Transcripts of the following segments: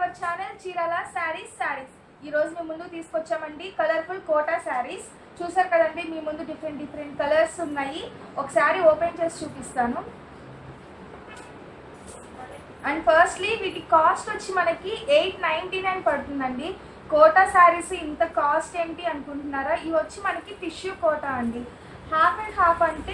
hour channel Chirala saris saris ఈ రోజు మీ ముందు తీసుకొచ్చామండి కలర్ఫుల్ కోటా శారీస్ చూసారు కదండి మీ ముందు డిఫరెంట్ డిఫరెంట్ కలర్స్ ఉన్నాయి ఒక శారీ ఓపెన్ చేసి చూపిస్తాను అండ్ ఫస్ట్లీ వీటి కాస్ట్ వచ్చి మనకి ఎయిట్ నైంటీ నైన్ పడుతుందండి కోటా శారీస్ ఇంత కాస్ట్ ఏంటి అనుకుంటున్నారా ఇవి వచ్చి మనకి టిష్యూ కోటా అండి హాఫ్ అండ్ హాఫ్ అంటే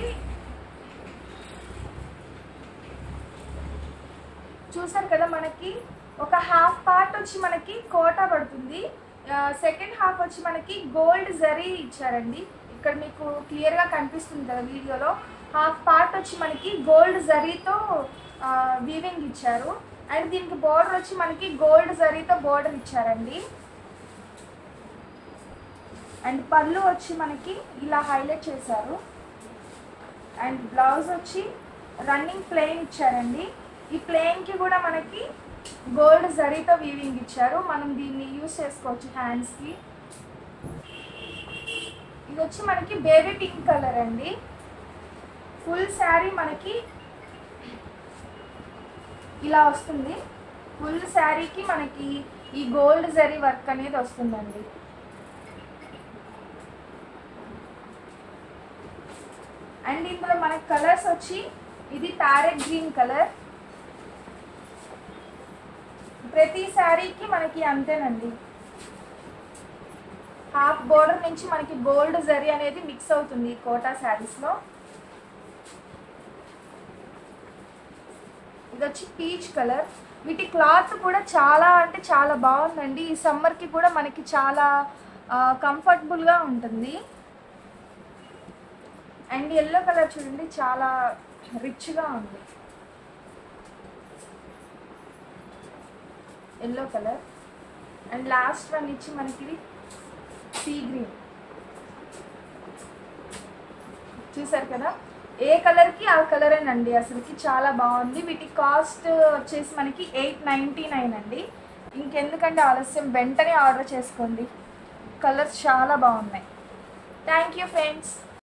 చూసారు కదా మనకి ఒక హాఫ్ పార్ట్ వచ్చి మనకి కోటా పడుతుంది సెకండ్ హాఫ్ వచ్చి మనకి గోల్డ్ జరీ ఇచ్చారండి ఇక్కడ మీకు క్లియర్గా కనిపిస్తుంది కదా వీడియోలో హాఫ్ పార్ట్ వచ్చి మనకి గోల్డ్ జరీతో వీవింగ్ ఇచ్చారు అండ్ దీనికి బోర్డర్ వచ్చి మనకి గోల్డ్ జరీతో బోర్డర్ ఇచ్చారండి అండ్ పళ్ళు వచ్చి మనకి ఇలా హైలైట్ చేశారు అండ్ బ్లౌజ్ వచ్చి రన్నింగ్ ప్లెయిన్ ఇచ్చారండి ఈ ప్లెయిన్కి కూడా మనకి గోల్డ్ జరీతో వీవింగ్ ఇచ్చారు మనం దీన్ని యూస్ చేసుకోవచ్చు హ్యాండ్స్కి ఇది వచ్చి మనకి బేబీ పింక్ కలర్ అండి ఫుల్ శారీ మనకి ఇలా వస్తుంది ఫుల్ శారీకి మనకి ఈ గోల్డ్ జరీ వర్క్ అనేది వస్తుందండి అండ్ ఇందులో మనకి కలర్స్ వచ్చి ఇది ప్యారెట్ గ్రీన్ కలర్ ప్రతి శారీకి మనకి అంతేనండి హాఫ్ బోర్డర్ నుంచి మనకి గోల్డ్ జరీ అనేది మిక్స్ అవుతుంది ఈ కోటా శారీస్లో ఇది వచ్చి పీచ్ కలర్ వీటి క్లాత్ కూడా చాలా అంటే చాలా బాగుందండి ఈ సమ్మర్కి కూడా మనకి చాలా కంఫర్టబుల్గా ఉంటుంది అండ్ ఎల్లో కలర్ చూడండి చాలా రిచ్గా ఉంది yellow colour and last one ఇచ్చి మనకి సీ గ్రీన్ చూసారు కదా ఏ కలర్కి ఆ కలరేనండి అసలుకి చాలా బాగుంది వీటి కాస్ట్ వచ్చేసి మనకి ఎయిట్ నైంటీ నైన్ అండి ఇంకెందుకంటే ఆలస్యం వెంటనే ఆర్డర్ చేసుకోండి కలర్స్ చాలా బాగున్నాయి థ్యాంక్ యూ ఫ్రెండ్స్